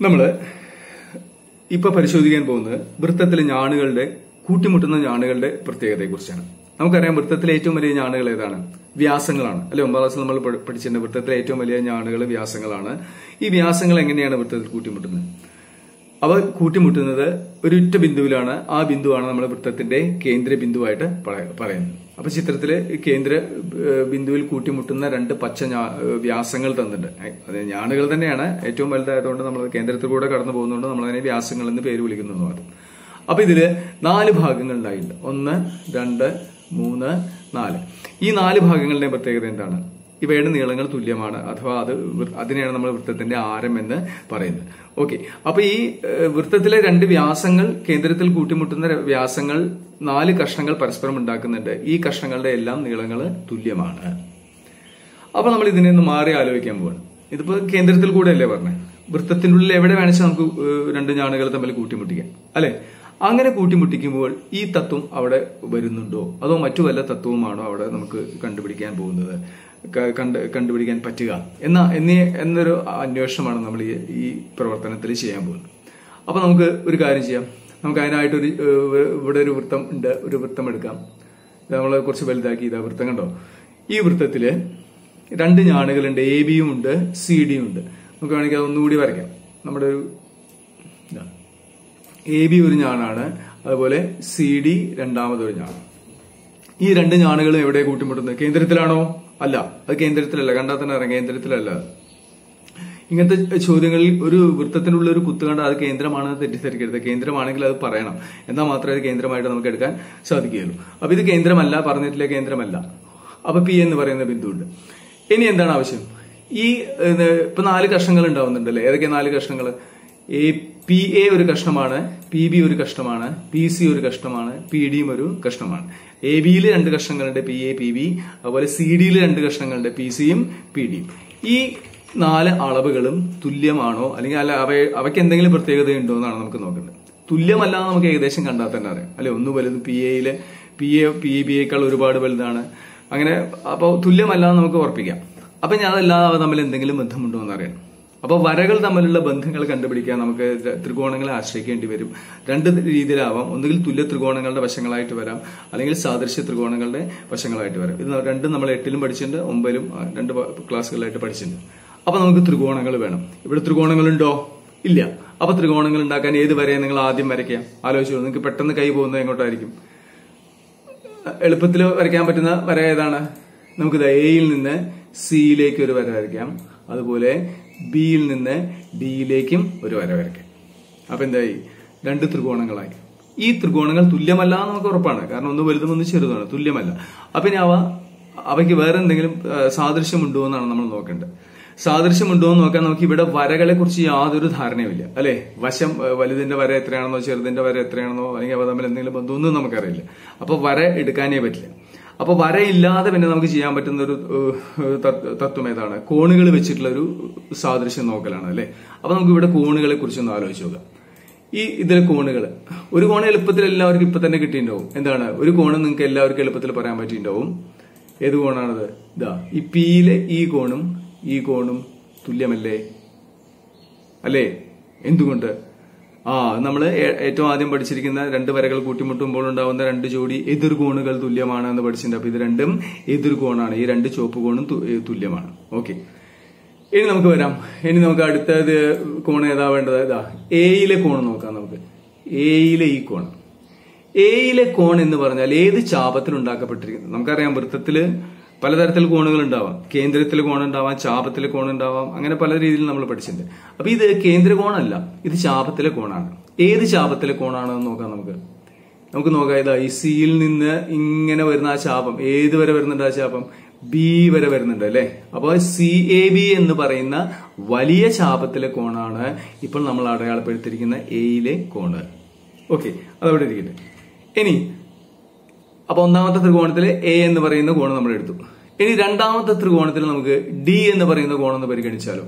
നമ്മള് ഇപ്പൊ പരിശോധിക്കാൻ പോകുന്നത് വൃത്തത്തിലെ ഞാണുകളുടെ കൂട്ടിമുട്ടുന്ന ഞാണുകളുടെ പ്രത്യേകതയെ കുറിച്ചാണ് നമുക്കറിയാം വൃത്തത്തിലെ ഏറ്റവും വലിയ ഞാണുകൾ ഏതാണ് വ്യാസങ്ങളാണ് അല്ലെ ഒമ്പതാം ക്ലാസ്സിൽ നമ്മൾ പഠി- പഠിച്ചിട്ടുണ്ട് വൃത്തത്തിലെ ഏറ്റവും വലിയ ഞാണുകൾ വ്യാസങ്ങളാണ് ഈ വ്യാസങ്ങൾ എങ്ങനെയാണ് വൃത്തത്തിൽ കൂട്ടിമുട്ടുന്നത് അവ കൂട്ടിമുട്ടുന്നത് ഒരൊറ്റ ബിന്ദുവിലാണ് ആ ബിന്ദുവാണ് നമ്മൾ വൃത്തത്തിന്റെ കേന്ദ്ര ബിന്ദുവായിട്ട് പറയ- പറയുന്നത് അപ്പൊ ചിത്രത്തില് ഈ കേന്ദ്ര ഏഹ്, ബിന്ദുവിൽ കൂട്ടിമുട്ടുന്ന രണ്ട് പച്ച ഞാ- ഏഹ്, വ്യാസങ്ങൾ തന്നിട്ടുണ്ട് ഏഹ്, അത് ഞാണുകൾ തന്നെയാണ് ഏറ്റവും വലുതായതുകൊണ്ട് നമ്മൾ കേന്ദ്രത്തിൽ കൂടെ കടന്നു പോകുന്നതുകൊണ്ട് നമ്മൾ അതിനെ വ്യാസങ്ങൾ എന്ന് പേര് വിളിക്കുന്നു മാത്രം അപ്പൊ ഇതില് നാല് ഭാഗങ്ങൾ ഉണ്ടായിട്ടുണ്ട് ഒന്ന് രണ്ട് മൂന്ന് നാല് ഈ നാല് ഭാഗങ്ങളുടെ പ്രത്യേകത എന്താണ് ഇവയുടെ നീളങ്ങൾ തുല്യമാണ് അഥവാ അത് വൃ- അതിനെയാണ് നമ്മൾ വൃത്തത്തിന്റെ ആരം എന്ന് പറയുന്നത് ഓക്കെ അപ്പൊ ഈ ഏഹ്, വൃത്തത്തിലെ രണ്ട് വ്യാസങ്ങൾ കേന്ദ്രത്തിൽ കൂട്ടിമുട്ടുന്ന ര- വ്യാസങ്ങൾ നാല് കഷ്ണങ്ങൾ പരസ്പരം ഉണ്ടാക്കുന്നുണ്ട് ഈ കഷ്ണങ്ങളുടെ എല്ലാം നീളങ്ങൾ തുല്യമാണ് അപ്പൊ നമ്മൾ ഇതിനെ ഒന്ന് മാറി ആലോചിക്കാൻ പോവാണ് ഇതിപ്പോ കേന്ദ്രത്തിൽ കൂടെ അല്ലേ പറഞ്ഞത് വൃത്തത്തിനുള്ളിൽ എവിടെ വേണമെച്ചാൽ നമുക്ക് ഏഹ്, രണ്ട് ഞാണുകൾ തമ്മിൽ കൂട്ടിമുട്ടിക്കാം അല്ലെ അങ്ങനെ കൂട്ടിമുട്ടിക്കുമ്പോൾ ഈ തത്വം അവിടെ വരുന്നുണ്ടോ അതോ മറ്റു വല്ല തത്വവുമാണോ അവിടെ നമുക്ക് കണ്ടുപിടിക്കാൻ പോകുന്നത് ക- കണ്ട് കണ്ടുപിടിക്കാൻ പറ്റുക എന്ന എന്നീ എന്നൊരു അന്വേഷണമാണ് നമ്മൾ ഈ ഈ പ്രവർത്തനത്തിൽ ചെയ്യാൻ പോകുന്നത് അപ്പൊ നമുക്ക് ഒരു കാര്യം ചെയ്യാം നമുക്ക് അതിനായിട്ടൊരു ഏഹ്, ഇവിടെ ഒരു വൃത്തം ഉണ്ട് ഒരു വൃത്തം എടുക്കാം ഇത് നമ്മൾ കുറച്ച് വലുതാക്കി ഇതാ വൃത്തം കണ്ടോ ഈ വൃത്തത്തില് രണ്ട് ഞാണുകളുണ്ട് എ ബിയും ഉണ്ട് സി ഡിയും ഉണ്ട് നമുക്ക് വേണമെങ്കിൽ അതൊന്നുകൂടി വരയ്ക്കാം നമ്മുടെ ഒരു ഇതാ എ ബി ഒരു ഞാണാണ് അതുപോലെ സി ഡി രണ്ടാമതൊരു ഞാണ് ഈ രണ്ട് ഞാണുകളും എവിടെ കൂട്ടിമുട്ടുന്നത് കേന്ദ്രത്തിലാണോ അല്ല അത് കേന്ദ്രത്തിലല്ല കണ്ടാൽ തന്നെ അറിയാം കേന്ദ്രത്തിലല്ല ഇങ്ങനത്തെ ചോദ്യങ്ങളിൽ ഒരു വൃത്തത്തിനുള്ള ഒരു കുത്ത് കണ്ടാൽ അത് കേന്ദ്രമാണെന്ന് തെറ്റിദ്ധരിക്കരുത് കേന്ദ്രമാണെങ്കിൽ അത് പറയണം എന്നാൽ മാത്രമേ അത് കേന്ദ്രമായിട്ട് നമുക്ക് എടുക്കാൻ സാധിക്കുകയുള്ളൂ അപ്പൊ ഇത് കേന്ദ്രമല്ല പറഞ്ഞിട്ടില്ല കേന്ദ്രമല്ല അപ്പൊ പി എന്ന് പറയുന്ന ബിന്ദുണ്ട് ഇനി എന്താണ് ആവശ്യം ഈ ഇത് ഇപ്പൊ നാല് കഷ്ണങ്ങൾ ഉണ്ടാവുന്നുണ്ടല്ലേ ഏതൊക്കെ നാല് കഷ്ണങ്ങൾ എ പി എ ഒരു കഷ്ണമാണ് പി ബി ഒരു കഷ്ണമാണ് പി സി ഒരു കഷ്ണമാണ് പി ഡിയും ഒരു കഷ്ണമാണ് എ ബിയിൽ രണ്ട് കഷ്ണങ്ങളുണ്ട് പി എ പി ബി അതുപോലെ സി ഡിയിൽ രണ്ട് കഷ്ണങ്ങളുണ്ട് പി സിയും പി ഡിയും ഈ നാല് അളവുകളും തുല്യമാണോ അല്ലെങ്കിൽ അല്ല അവ അവയ്ക്ക് എന്തെങ്കിലും പ്രത്യേകതയുണ്ടോ എന്നാണ് നമുക്ക് നോക്കേണ്ടത് തുല്യമല്ല എന്ന് നമുക്ക് ഏകദേശം കണ്ടാൽ തന്നെ അറിയാം അല്ലെ ഒന്ന് വലുത് പി എയില് പി എ പി ബിയേക്കാൾ ഒരുപാട് വലുതാണ് അങ്ങനെ അപ്പോൾ തുല്യമല്ല എന്ന് നമുക്ക് ഉറപ്പിക്കാം അപ്പൊ ഞാൻ അതല്ലാതെ അവ തമ്മിൽ എന്തെങ്കിലും ബന്ധമുണ്ടോ എന്ന് അറിയണം അപ്പൊ വരകൾ തമ്മിലുള്ള ബന്ധങ്ങൾ കണ്ടുപിടിക്കാൻ നമുക്ക് ര- ത്രികോണങ്ങളെ ആശ്രയിക്കേണ്ടി വരും രണ്ട് രീതിയിലാവാം ഒന്നുകിൽ തുല്യ ത്രികോണങ്ങളുടെ വശങ്ങളായിട്ട് വരാം അല്ലെങ്കിൽ സാദൃശ്യ ത്രികോണങ്ങളുടെ വശങ്ങളായിട്ട് വരാം ഇത് രണ്ടും നമ്മൾ എട്ടിലും പഠിച്ചിട്ടുണ്ട് ഒമ്പതിലും ആ, രണ്ട് പ- ക്ലാസ്സുകളിലായിട്ട് പഠിച്ചിട്ടുണ്ട് അപ്പൊ നമുക്ക് ത്രികോണങ്ങൾ വേണം ഇവിടെ ത്രികോണങ്ങളുണ്ടോ ഇല്ല അപ്പൊ ത്രികോണങ്ങൾ ഉണ്ടാക്കാൻ ഏത് വരെ നിങ്ങൾ ആദ്യം വരയ്ക്കാം ആലോചിച്ചു നിങ്ങൾക്ക് പെട്ടെന്ന് കൈ പോകുന്നത് എങ്ങോട്ടായിരിക്കും എളുപ്പത്തിൽ വരയ്ക്കാൻ പറ്റുന്ന വര ഏതാണ് നമുക്ക് എയിൽ നിന്ന് സിയിലേക്ക് ഒരു വര വരയ്ക്കാം അതുപോലെ ബിയിൽ നിന്ന് ഡിയിലേക്കും ഒരു വര വരയ്ക്കാം അപ്പൊ എന്തായി രണ്ട് ത്രികോണങ്ങളായി ഈ ത്രികോണങ്ങൾ തുല്യമല്ല എന്ന് നമുക്ക് ഉറപ്പാണ് കാരണം ഒന്ന് വലുതും ഒന്ന് ചെറുതാണ് തുല്യമല്ല അപ്പൊ ഇനി അവ അവയ്ക്ക് വേറെ എന്തെങ്കിലും ആ, സാദൃശ്യമുണ്ടോ എന്നാണ് നമ്മൾ നോക്കേണ്ടത് സാദൃശ്യമുണ്ടോ എന്ന് നോക്കാൻ നമുക്ക് ഇവിടെ വരകളെ കുറിച്ച് യാതൊരു ധാരണയുമില്ല അല്ലെ വശം ആ, വലുതിന്റെ വര എത്രയാണെന്നോ ചെറുതിന്റെ വര എത്രയാണെന്നോ അല്ലെങ്കിൽ അവ തമ്മിൽ എന്തെങ്കിലും ബന്ധമൊന്നും നമുക്കറിയില്ല അപ്പൊ വര എടുക്കാനേ പറ്റില്ല അപ്പൊ വരയില്ലാതെ പിന്നെ നമുക്ക് ചെയ്യാൻ പറ്റുന്ന ഒരു ഏഹ്, തത്വ- തത്വം ഏതാണ് കോണുകൾ വെച്ചിട്ടുള്ള ഒരു സാദൃശ്യം നോക്കലാണ് അല്ലെ അപ്പൊ നമുക്ക് ഇവിടെ കോണുകളെ കുറിച്ചൊന്ന് ആലോചിച്ച് നോക്കാം ഈ ഇതിലെ കോണുകൾ ഒരു കോണ് എളുപ്പത്തിൽ എല്ലാവർക്കും ഇപ്പൊ തന്നെ കിട്ടിയിട്ടുണ്ടാവും എന്താണ് ഒരു കോണ് നിങ്ങൾക്ക് എല്ലാവർക്കും എളുപ്പത്തിൽ പറയാൻ പറ്റിയിട്ടുണ്ടാവും ഏത് കോണാണത് ഇതാ ഈ പിയിലെ ഈ കോണും ഈ കോണും തുല്യമല്ലേ അല്ലേ എന്തുകൊണ്ട് ആ നമ്മൾ ഏറ്റവും ആദ്യം പഠിച്ചിരിക്കുന്ന രണ്ട് വരകൾ കൂട്ടിമുട്ടുമ്പോൾ ഉണ്ടാവുന്ന രണ്ട് ജോഡി എതിർകോണുകൾ തുല്യമാണ് എന്ന് പഠിച്ചിട്ടുണ്ട് അപ്പൊ ഇത് രണ്ടും എതിർകോണാണ് ഈ രണ്ട് ചുവപ്പ് കോണും തു- ഏ, തുല്യമാണ് ഓക്കെ ഇനി നമുക്ക് വരാം ഇനി നമുക്ക് അടുത്തത് കോൺ ഏതാ വേണ്ടത് ഇതാ എയിലെ കോൺ നോക്കാം നമുക്ക് എയിലെ ഈ കോൺ എയിലെ കോൺ എന്ന് പറഞ്ഞാൽ ഏത് ചാപത്തിൽ ഉണ്ടാക്കപ്പെട്ടിരിക്കുന്നത് നമുക്കറിയാം വൃത്തത്തില് പലതരത്തിൽ കോണുകൾ ഉണ്ടാവാം കേന്ദ്രത്തിൽ കോൺ ഉണ്ടാവാം ചാപത്തിലെ കോൺ ഉണ്ടാവാം അങ്ങനെ പല രീതിയിൽ നമ്മൾ പഠിച്ചിട്ടുണ്ട് അപ്പൊ ഇത് കേന്ദ്ര കോണല്ല ഇത് ചാപത്തിലെ കോണാണ് ഏത് ചാപത്തിലെ കോണാണെന്ന് നോക്കാം നമുക്ക് നമുക്ക് നോക്കാം ഇതാ ഈ സിയിൽ നിന്ന് ഇങ്ങനെ വരുന്ന ആ ചാപം ഏത് വരെ വരുന്നുണ്ട് ആ ചാപം ബി വരെ വരുന്നുണ്ട് അല്ലെ അപ്പൊ സി എ ബി എന്ന് പറയുന്ന വലിയ ചാപത്തിലെ കോണാണ് ഇപ്പോൾ നമ്മൾ അടയാളപ്പെടുത്തിയിരിക്കുന്ന എയിലെ കോണ് ഓക്കെ അതവിടെ ഇരിക്കട്ടെ ഇനി അപ്പൊ ഒന്നാമത്തെ ത്രികോണത്തിൽ എ എന്ന് പറയുന്ന കോണ് നമ്മൾ എടുത്തു ഇനി രണ്ടാമത്തെ ത്രികോണത്തിൽ നമുക്ക് ഡി എന്ന് പറയുന്ന കോണെന്ന് പരിഗണിച്ചാലോ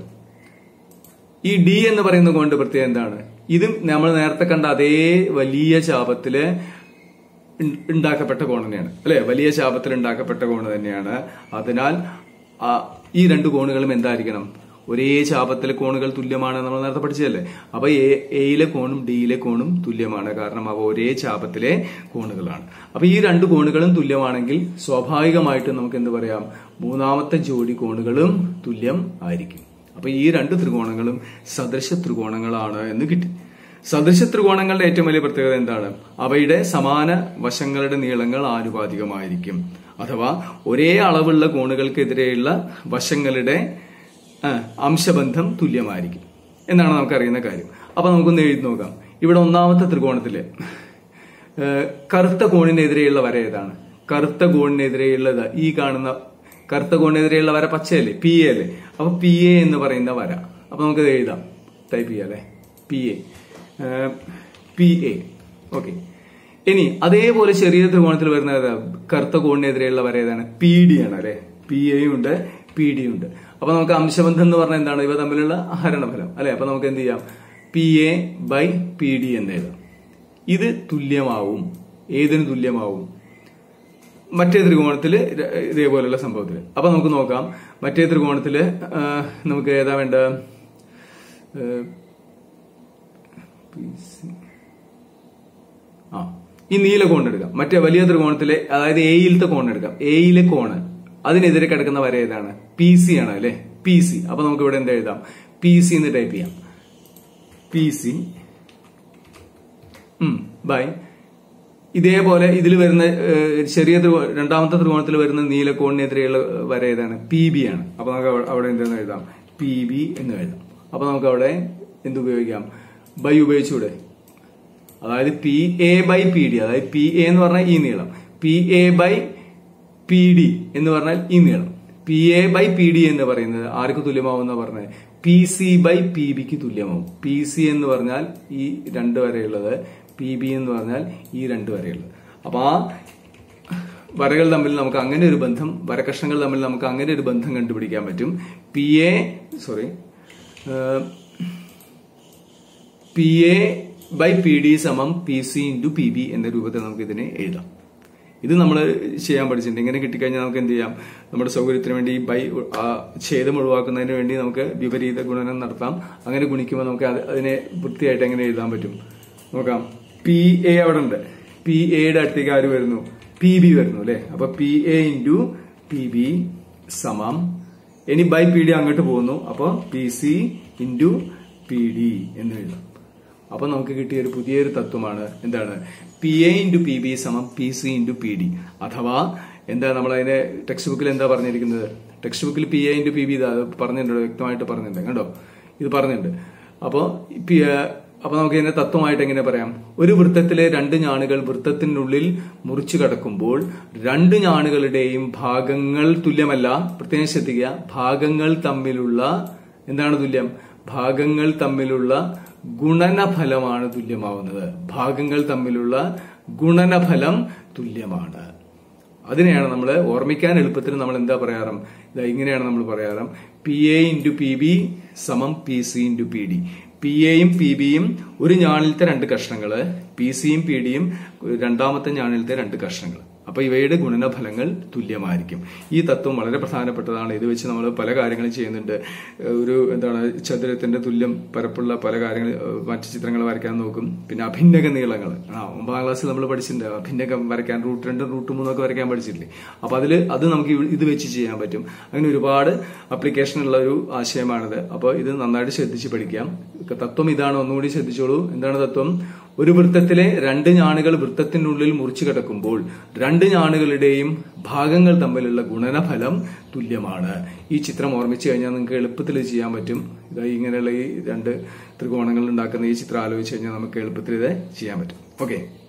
ഈ ഡി എന്ന് പറയുന്ന കോണിന്റെ പ്രത്യേകത എന്താണ് ഇതും നമ്മൾ നേരത്തെ കണ്ട അതേ വലിയ ചാപത്തില് ഉൺ- ഉണ്ടാക്കപ്പെട്ട കോൺ തന്നെയാണ് അല്ലെ വലിയ ചാപത്തിൽ ഉണ്ടാക്കപ്പെട്ട കോണ് തന്നെയാണ് അതിനാൽ ആ, ഈ രണ്ട് കോണുകളും എന്തായിരിക്കണം ഒരേ ചാപത്തിലെ കോണുകൾ തുല്യമാണ് നമ്മൾ നേരത്തെ പഠിച്ചതല്ലേ അപ്പൊ എ എയിലെ കോണും ഡിയിലെ കോണും തുല്യമാണ് കാരണം അവ ഒരേ ചാപത്തിലെ കോണുകളാണ് അപ്പൊ ഈ രണ്ട് കോണുകളും തുല്യമാണെങ്കിൽ സ്വാഭാവികമായിട്ടും നമുക്ക് എന്ത് പറയാം മൂന്നാമത്തെ ജോഡി കോണുകളും തുല്യം ആയിരിക്കും അപ്പൊ ഈ രണ്ട് ത്രികോണങ്ങളും സദൃശ ത്രികോണങ്ങളാണ് എന്ന് കിട്ടി സദൃശ ത്രികോണങ്ങളുടെ ഏറ്റവും വലിയ പ്രത്യേകത എന്താണ് അവയുടെ സമാന വശങ്ങളുടെ നീളങ്ങൾ ആനുപാതികമായിരിക്കും അഥവാ ഒരേ അളവുള്ള കോണുകൾക്കെതിരെയുള്ള വശങ്ങളുടെ ആ, അംശബന്ധം തുല്യമായിരിക്കും എന്നാണ് നമുക്കറിയുന്ന കാര്യം അപ്പൊ നമുക്കൊന്ന് എഴുതി നോക്കാം ഇവിടെ ഒന്നാമത്തെ ത്രികോണത്തില് ഏ, കറുത്ത കോണിനെതിരെയുള്ള വര ഏതാണ് കറുത്ത കോണിനെതിരെയുള്ളത് ഈ കാണുന്ന കറുത്ത കോണിനെതിരെയുള്ള വര പച്ചയല്ലേ പി എ അല്ലേ അപ്പൊ പി എ എന്ന് പറയുന്ന വര അപ്പൊ നമുക്ക് എഴുതാം ടൈപ്പ് ചെയ്യാം അല്ലേ P A P A okay ഇനി അതേപോലെ ചെറിയ ത്രികോണത്തിൽ വരുന്ന ഏതാ? കറുത്ത കോണിനെതിരെയുള്ള വര ഏതാണ് പി ഡി ആണ് അല്ലെ പി എയും ഉണ്ട് പി ഡി ഉണ്ട് അപ്പൊ നമുക്ക് അംശബന്ധം എന്ന് പറഞ്ഞാൽ എന്താണ് ഇവ തമ്മിലുള്ള ഹരണഫലം അല്ലെ അപ്പൊ നമുക്ക് എന്ത് ചെയ്യാം P A by P D എന്ന് എഴുതാം ഇത് തുല്യമാവും ഏതിന് തുല്യമാവും മറ്റേ ത്രികോണത്തില് ര- ഇതേപോലെയുള്ള സംഭവത്തില് അപ്പൊ നമുക്ക് നോക്കാം മറ്റേ ത്രികോണത്തില് ആ, നമുക്ക് ഏതാ വേണ്ട ഏ, ആ ഈ നീല കോൺ എടുക്കാം മറ്റേ വലിയ ത്രികോണത്തിലെ അതായത് എയിലത്തെ കോൺ എടുക്കാം എയിലെ കോണ് അതിനെതിരെ കിടക്കുന്ന വര ഏതാണ് പി സി ആണ് അല്ലെ പി സി അപ്പൊ നമുക്ക് ഇവിടെ എന്താ എഴുതാം പി സി എന്ന് ടൈപ്പ് ചെയ്യാം പി സി ബൈ ഇതേപോലെ ഇതിൽ വരുന്ന ഏഹ്, ചെറിയ ത്രികോ- രണ്ടാമത്തെ ത്രികോണത്തിൽ വരുന്ന നീലക്കോണിനെതിരെയുള്ള വര ഏതാണ് പി ബി ആണ് അപ്പൊ നമുക്ക് അവ- അവിടെ എന്തെന്ന് എഴുതാം പി ബി എന്ന് എഴുതാം അപ്പൊ നമുക്ക് അവിടെ എന്ത് ഉപയോഗിക്കാം ബൈ ഉപയോഗിച്ചൂടെ അതായത് P A by P D അതായത് പി എ എന്ന് പറഞ്ഞാൽ ഈ നീളം P A by P D എന്ന് പറഞ്ഞാൽ ഈ നീളം P A by P D എന്ന് പറയുന്നത് ആർക്ക് തുല്യമാവുന്ന പറഞ്ഞത് പി സി ബൈ പി ബിക്ക് തുല്യമാവും പി സി എന്ന് പറഞ്ഞാൽ ഈ രണ്ട് വരെയുള്ളത് പി ബി എന്ന് പറഞ്ഞാൽ ഈ രണ്ട് വരെയുള്ളത് അപ്പൊ ആ വരകൾ തമ്മിൽ നമുക്ക് അങ്ങനെ ഒരു ബന്ധം വരകഷ്ണങ്ങൾ തമ്മിൽ നമുക്ക് അങ്ങനെ ഒരു ബന്ധം കണ്ടുപിടിക്കാൻ പറ്റും P A sorry P A by P D സമം P C into P B എന്ന രൂപത്തിൽ നമുക്ക് ഇതിനെ എഴുതാം ഇത് നമ്മൾ ചെയ്യാൻ പഠിച്ചിട്ടുണ്ട് ഇങ്ങനെ കിട്ടിക്കഴിഞ്ഞാൽ നമുക്ക് എന്ത് ചെയ്യാം നമ്മുടെ സൗകര്യത്തിന് വേണ്ടി ബൈ ആ ഛേദം ഒഴിവാക്കുന്നതിന് വേണ്ടി നമുക്ക് വിപരീത ഗുണനം നടത്താം അങ്ങനെ ഗുണിക്കുമ്പോൾ നമുക്ക് അത് അതിനെ വൃത്തിയായിട്ട് എങ്ങനെ എഴുതാൻ പറ്റും നോക്കാം പി എ അവിടെ ഉണ്ട് പി എയുടെ അടുത്തേക്ക് ആര് വരുന്നു പി ബി വരുന്നു അല്ലെ അപ്പൊ P A into P B സമം ഇനി ബൈ പി ഡി അങ്ങോട്ട് പോകുന്നു അപ്പൊ P C into P D എന്ന് എഴുതാം അപ്പൊ നമുക്ക് കിട്ടിയ ഒരു പുതിയൊരു തത്വമാണ് എന്താണ് P A into P B സമം P C into P D അഥവാ എന്താ നമ്മൾ അതിന്റെ ടെക്സ്റ്റ് ബുക്കിൽ എന്താ പറഞ്ഞിരിക്കുന്നത് ടെക്സ്റ്റ് ബുക്കിൽ P A into P B ഇതാ അത് പറഞ്ഞിട്ടുണ്ട് വ്യക്തമായിട്ട് പറഞ്ഞിട്ടുണ്ട് കണ്ടോ ഇത് പറഞ്ഞിട്ടുണ്ട് അപ്പോ പി- അപ്പൊ നമുക്ക് ഇതിന്റെ തത്വമായിട്ട് എങ്ങനെ പറയാം ഒരു വൃത്തത്തിലെ രണ്ട് ഞാണുകൾ വൃത്തത്തിനുള്ളിൽ മുറിച്ചു കടക്കുമ്പോൾ രണ്ട് ഞാണുകളുടെയും ഭാഗങ്ങൾ തുല്യമല്ല പ്രത്യേകം ശ്രദ്ധിക്കുക ഭാഗങ്ങൾ തമ്മിലുള്ള എന്താണ് തുല്യം ഭാഗങ്ങൾ തമ്മിലുള്ള ഗുണനഫലമാണ് തുല്യമാവുന്നത് ഭാഗങ്ങൾ തമ്മിലുള്ള ഗുണനഫലം തുല്യമാണ് അതിനെയാണ് നമ്മൾ ഓർമ്മിക്കാൻ എളുപ്പത്തിൽ നമ്മൾ എന്താ പറയാറും ഇതാ ഇങ്ങനെയാണ് നമ്മൾ പറയാറും P A into P B സമം P C into P D P എയും പി ബിയും ഒരു ഞാണിലത്തെ രണ്ട് കഷ്ണങ്ങള് പി സിയും പി ഡിയും രണ്ടാമത്തെ ഞാണിലത്തെ രണ്ട് കഷ്ണങ്ങൾ അപ്പൊ ഇവയുടെ ഗുണനഫലങ്ങൾ തുല്യമായിരിക്കും ഈ തത്വം വളരെ പ്രധാനപ്പെട്ടതാണ് ഇത് വെച്ച് നമ്മൾ പല കാര്യങ്ങളും ചെയ്യുന്നുണ്ട് ഏഹ് ഒരു എന്താണ് ചതുരത്തിന്റെ തുല്യം പരപ്പുള്ള പല കാര്യങ്ങൾ ഏഹ് മറ്റു ചിത്രങ്ങൾ വരയ്ക്കാൻ നോക്കും പിന്നെ അഭിന്നക നീളങ്ങൾ ആ ഒമ്പതാം ക്ലാസ്സിൽ നമ്മൾ പഠിച്ചിട്ടുണ്ട് അഭിന്നകം വരയ്ക്കാൻ റൂട്ട് രണ്ട് റൂട്ട് മൂന്നൊക്കെ വരയ്ക്കാൻ പഠിച്ചിട്ടില്ലേ അപ്പൊ അതിൽ അത് നമുക്ക് ഇവ- ഇത് വെച്ച് ചെയ്യാൻ പറ്റും അങ്ങനെ ഒരുപാട് അപ്ലിക്കേഷൻ ഉള്ള ഒരു ആശയമാണിത് അപ്പോൾ ഇത് നന്നായിട്ട് ശ്രദ്ധിച്ച് പഠിക്കാം തത്വം ഇതാണ് ഒന്നുകൂടി ശ്രദ്ധിച്ചോളൂ എന്താണ് തത്വം ഒരു വൃത്തത്തിലെ രണ്ട് ഞാണുകൾ വൃത്തത്തിനുള്ളിൽ മുറിച്ചു കിടക്കുമ്പോൾ രണ്ട് ഞാണുകളുടെയും ഭാഗങ്ങൾ തമ്മിലുള്ള ഗുണനഫലം തുല്യമാണ് ഈ ചിത്രം ഓർമ്മിച്ചു കഴിഞ്ഞാൽ നിങ്ങൾക്ക് എളുപ്പത്തിൽ ഇത് ചെയ്യാൻ പറ്റും ഇതാ ഇങ്ങനെയുള്ള ഈ രണ്ട് ത്രികോണങ്ങൾ ഉണ്ടാക്കുന്ന ഈ ചിത്രം ആലോചിച്ച് കഴിഞ്ഞാൽ നമുക്ക് എളുപ്പത്തിൽ ഇത് ചെയ്യാൻ പറ്റും ഓക്കെ